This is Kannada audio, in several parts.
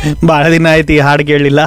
ಭಾಳ ದಿನ ಆಯ್ತು ಈ ಹಾಡು ಕೇಳಲಿಲ್ಲ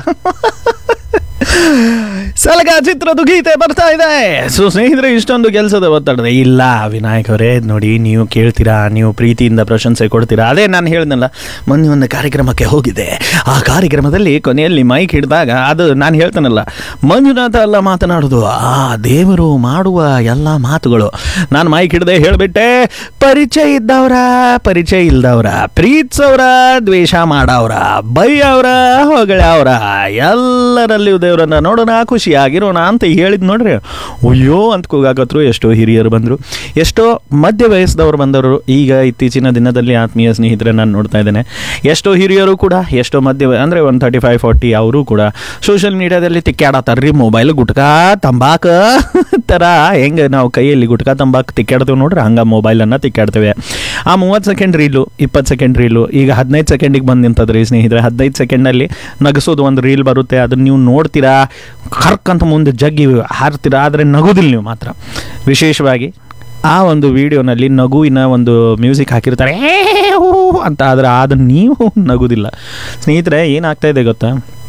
ಸಲಗ ಚಿತ್ರದ ಗೀತೆ ಬರ್ತಾ ಇದೆ ಸೊ ಸ್ನೇಹಿತರೆ ಇಷ್ಟೊಂದು ಕೆಲಸದ ಒತ್ತಡ ಇಲ್ಲ ವಿನಾಯಕ್ ಅವರೇ ನೋಡಿ ನೀವು ಕೇಳ್ತೀರಾ ನೀವು ಪ್ರೀತಿಯಿಂದ ಪ್ರಶಂಸೆ ಕೊಡ್ತೀರಾ ಅದೇ ನಾನು ಹೇಳಿದ್ನಲ್ಲ ಮೊನ್ನೆ ಒಂದು ಕಾರ್ಯಕ್ರಮಕ್ಕೆ ಹೋಗಿದ್ದೆ ಆ ಕಾರ್ಯಕ್ರಮದಲ್ಲಿ ಕೊನೆಯಲ್ಲಿ ಮೈಕ್ ಹಿಡಿದಾಗ ಅದು ನಾನು ಹೇಳ್ತಾನಲ್ಲ ಮಂಜುನಾಥ ಎಲ್ಲ ಮಾತನಾಡೋದು ಆ ದೇವರು ಮಾಡುವ ಎಲ್ಲ ಮಾತುಗಳು ನಾನು ಮೈಕ್ ಹಿಡ್ದೆ ಹೇಳಿಬಿಟ್ಟೆ ಪರಿಚಯ ಇದ್ದವ್ರ ಪರಿಚಯ ಇಲ್ದವ್ರ ಪ್ರೀತಿಸವ್ರ ದ್ವೇಷ ಮಾಡವ್ರ ಬೈಯವ್ರ ಹೊಗಳವ್ರ ಎಲ್ಲರಲ್ಲಿಯೂ ದೇವರನ್ನ ನೋಡೋಣ ಖುಷಿಯಾಗಿರೋಣ ಅಂತ ಹೇಳಿದ್ ನೋಡ್ರಿ ಅಯ್ಯೋ ಅಂತ ಕೂಗಾಕತ್ರು ಎಷ್ಟೋ ಹಿರಿಯರು ಬಂದರು ಎಷ್ಟೋ ಮಧ್ಯ ವಯಸ್ಸದವ್ರು ಬಂದವರು ಈಗ ಇತ್ತೀಚಿನ ದಿನದಲ್ಲಿ ಆತ್ಮೀಯ ಸ್ನೇಹಿತರೆ ನಾನು ನೋಡ್ತಾ ಇದ್ದೇನೆ ಎಷ್ಟೋ ಹಿರಿಯರು ಕೂಡ ಎಷ್ಟೋ ಮಧ್ಯ ವಯ- ಅಂದ್ರೆ ಒಂದು ತರ್ಟಿ ಫೈವ್ ಫಾರ್ಟಿ ಅವರು ಕೂಡ ಸೋಷಿಯಲ್ ಮೀಡಿಯಾದಲ್ಲಿ ತಿಕ್ಕಾಡತ್ತಾರ್ರಿ ಮೊಬೈಲ್ ಗುಟ್ಕಾ ತಂಬಾಕ ಥರ ಹೆಂಗೆ ನಾವು ಕೈಯಲ್ಲಿ ಗುಟ್ಕಾ ತಂಬಾಕು ತಿಕ್ಕಾಡ್ತೇವೆ ನೋಡ್ರಿ ಹಂಗೆ ಮೊಬೈಲನ್ನು ತಿಕ್ಕಾಡ್ತೇವೆ ಆ ಮೂವತ್ತು ಸೆಕೆಂಡ್ ರೀಲು ಇಪ್ಪತ್ತು ಸೆಕೆಂಡ್ ರೀಲು ಈಗ ಹದಿನೈದು ಸೆಕೆಂಡಿಗೆ ಬಂದು ನಿಂತದ್ರಿ ಸ್ನೇಹಿತರೆ ಹದಿನೈದು ಸೆಕೆಂಡಲ್ಲಿ ನಗಿಸೋದು ಒಂದು ರೀಲ್ ಬರುತ್ತೆ ಅದನ್ನು ನೀವು ನೋಡ್ತೀರಾ ಕರ್ಕಂತ ಮುಂದೆ ಜಗ್ಗಿ ಹಾರ್ತೀರಾ ಆದರೆ ನಗೋದಿಲ್ಲ ನೀವು ಮಾತ್ರ ವಿಶೇಷವಾಗಿ ಆ ಒಂದು ವಿಡಿಯೋನಲ್ಲಿ ನಗುವಿನ ಒಂದು ಮ್ಯೂಸಿಕ್ ಹಾಕಿರ್ತಾರೆ "ಏ, ಹೂ" ಅಂತ ಆದರೆ ಅದನ್ನು ನೀವು ನಗುದಿಲ್ಲ ಸ್ನೇಹಿತರೆ ಏನಾಗ್ತಾ ಇದೆ ಗೊತ್ತಾ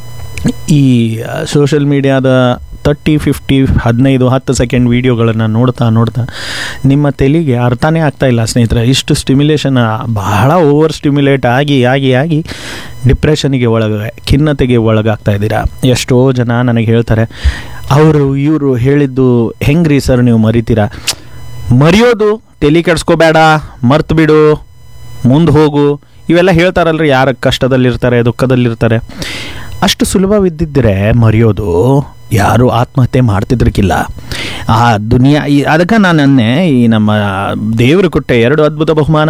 ಈ ಸೋಷಿಯಲ್ ಮೀಡಿಯಾದ ತರ್ಟಿ ಫಿಫ್ಟಿ ಹದಿನೈದು ಹತ್ತು ಸೆಕೆಂಡ್ ವೀಡಿಯೋಗಳನ್ನು ನೋಡ್ತಾ ನೋಡ್ತಾ ನಿಮ್ಮ ತೆಲಿಗೆ ಅರ್ಥನೇ ಆಗ್ತಾ ಇಲ್ಲ ಸ್ನೇಹಿತರೆ ಇಷ್ಟು ಸ್ಟಿಮ್ಯುಲೇಷನ್ ಬಹಳ ಓವರ್ ಸ್ಟಿಮ್ಯುಲೇಟ್ ಆಗಿ ಆಗಿ ಆಗಿ ಡಿಪ್ರೆಷನಿಗೆ ಒಳಗ ಖಿನ್ನತೆಗೆ ಒಳಗಾಗ್ತಾ ಇದ್ದೀರಾ ಎಷ್ಟೋ ಜನ ನನಗೆ ಹೇಳ್ತಾರೆ ಅವರು ಇವರು ಹೇಳಿದ್ದು ಹೆಂಗ್ರಿ ಸರ್ ನೀವು ಮರಿತೀರಾ ಮರೆಯೋದು ತಲೆ ಕೆಡ್ಸ್ಕೋಬೇಡ ಮರ್ತು ಬಿಡು ಮುಂದೆ ಹೋಗು ಇವೆಲ್ಲ ಹೇಳ್ತಾರಲ್ರಿ ಯಾರ ಕಷ್ಟದಲ್ಲಿರ್ತಾರೆ ದುಃಖದಲ್ಲಿರ್ತಾರೆ ಅಷ್ಟು ಸುಲಭವಿದ್ದಿದ್ದರೆ ಮರೆಯೋದು ಯಾರು ಆತ್ಮಹತ್ಯೆ ಮಾಡ್ತಿದ್ರಕ್ಕಿಲ್ಲ ಆ ದುನಿಯಾ ಈ ಅದಕ್ಕೆ ನಾನು ಅನ್ನೆ ಈ ನಮ್ಮ ದೇವರು ಕೊಟ್ಟೆ ಎರಡು ಅದ್ಭುತ ಬಹುಮಾನ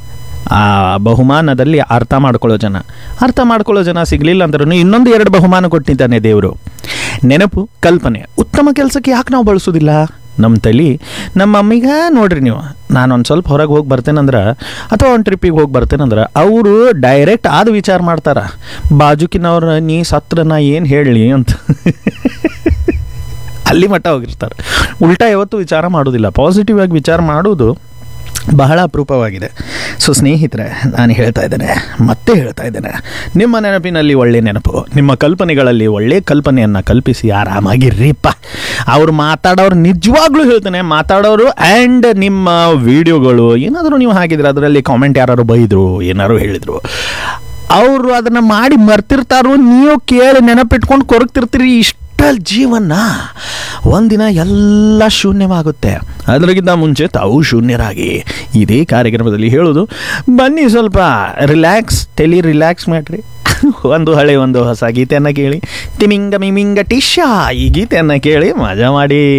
ಆ ಬಹುಮಾನದಲ್ಲಿ ಅರ್ಥ ಮಾಡ್ಕೊಳ್ಳೋ ಜನ ಅರ್ಥ ಮಾಡ್ಕೊಳ್ಳೋ ಜನ ಸಿಗಲಿಲ್ಲ ಅಂದ್ರೂ ಇನ್ನೊಂದು ಎರಡು ಬಹುಮಾನ ಕೊಟ್ಟಿದ್ದಾನೆ ದೇವರು ನೆನಪು ಕಲ್ಪನೆ ಉತ್ತಮ ಕೆಲಸಕ್ಕೆ ಯಾಕೆ ನಾವು ಬಳಸೋದಿಲ್ಲ ನಮ್ಮ ತಲೆ ನಮ್ಮ ಅಮ್ಮಿಗೆ ನೋಡ್ರಿ ನೀವು ನಾನು ಒಂದು ಸ್ವಲ್ಪ ಹೊರಗೆ ಹೋಗಿ ಬರ್ತೇನಂದ್ರೆ ಅಥವಾ ಒಂದು ಟ್ರಿಪ್ಪಿಗೆ ಹೋಗಿ ಬರ್ತೇನಂದ್ರೆ ಅವರು ಡೈರೆಕ್ಟ್ ಆದ ವಿಚಾರ ಮಾಡ್ತಾರ ಬಾಜುಕಿನವ್ರ ನೀ ಸತ್ರ ನಾ ಏನು ಹೇಳಲಿ ಅಂತ ಅಲ್ಲಿ ಮಟ್ಟ ಹೋಗಿರ್ತಾರೆ ಉಲ್ಟಾ ಯಾವತ್ತೂ ವಿಚಾರ ಮಾಡೋದಿಲ್ಲ ಪಾಸಿಟಿವ್ ಆಗಿ ವಿಚಾರ ಮಾಡೋದು ಬಹಳ ಅಪರೂಪವಾಗಿದೆ ಸೊ ಸ್ನೇಹಿತರೆ ನಾನು ಹೇಳ್ತಾ ಇದ್ದೇನೆ ಮತ್ತೆ ಹೇಳ್ತಾ ಇದ್ದೇನೆ ನಿಮ್ಮ ನೆನಪಿನಲ್ಲಿ ಒಳ್ಳೆ ನೆನಪು ನಿಮ್ಮ ಕಲ್ಪನೆಗಳಲ್ಲಿ ಒಳ್ಳೆ ಕಲ್ಪನೆಯನ್ನು ಕಲ್ಪಿಸಿ ಆರಾಮಾಗಿರ್ರಿಪ್ಪ ಅವ್ರು ಮಾತಾಡೋರು ನಿಜವಾಗ್ಲೂ ಹೇಳ್ತೇನೆ ಮಾತಾಡೋರು ಆ್ಯಂಡ್ ನಿಮ್ಮ ವಿಡಿಯೋಗಳು ಏನಾದರೂ ನೀವು ಹಾಕಿದ್ರೆ ಅದರಲ್ಲಿ ಕಾಮೆಂಟ್ ಯಾರು ಬೈದರು ಏನಾರು ಹೇಳಿದರು ಅವರು ಅದನ್ನು ಮಾಡಿ ಮರ್ತಿರ್ತಾರೋ ನೀವು ಕೇಳಿ ನೆನಪಿಟ್ಕೊಂಡು ಕೊರಗ್ತಿರ್ತೀರಿ ಇಷ್ಟ ಜೀವನ ಒಂದಿನ ಎಲ್ಲ ಶೂನ್ಯವಾಗುತ್ತೆ ಅದರಿಗಿಂತ ಮುಂಚೆ ತಾವು ಶೂನ್ಯರಾಗಿ ಇದೇ ಕಾರ್ಯಕ್ರಮದಲ್ಲಿ ಹೇಳೋದು ಬನ್ನಿ ಸ್ವಲ್ಪ ರಿಲ್ಯಾಕ್ಸ್ ತಲೆ ರಿಲ್ಯಾಕ್ಸ್ ಮಾಡ್ರಿ ಒಂದು ಹಳೆ ಒಂದು ಹೊಸ ಗೀತೆಯನ್ನು ಕೇಳಿ ತಿಮಿಂಗ ಮಿಮಿಂಗ ಟಿಶ್ಯಾ ಈ ಗೀತೆಯನ್ನು ಕೇಳಿ ಮಜಾ ಮಾಡಿ